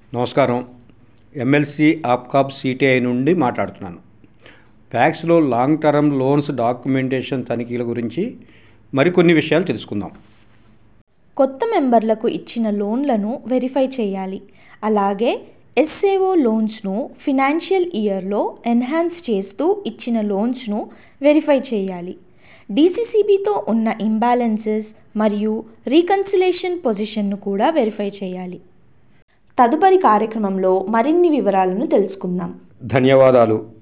నమస్కారం MLC APCOB CTI నుండి మాట్లాడుతున్నాను ప్యాక్స్లో లాంగ్ టర్మ్ లోన్స్ డాక్యుమెంటేషన్ తనిఖీల గురించి మరికొన్ని విషయాలు తెలుసుకుందాం కొత్త మెంబర్లకు ఇచ్చిన లోన్లను వెరిఫై చేయాలి అలాగే ఎస్ఏఓ లోన్స్ను ఫినాన్షియల్ ఇయర్లో ఎన్హాన్స్ చేస్తూ ఇచ్చిన లోన్స్ను వెరిఫై చేయాలి డీసీసీబీతో ఉన్న ఇంబ్యాలెన్సెస్ మరియు రీకన్సిలేషన్ పొజిషన్ను కూడా వెరిఫై చేయాలి తదుపరి కార్యక్రమంలో మరిన్ని వివరాలను తెలుసుకుందాం ధన్యవాదాలు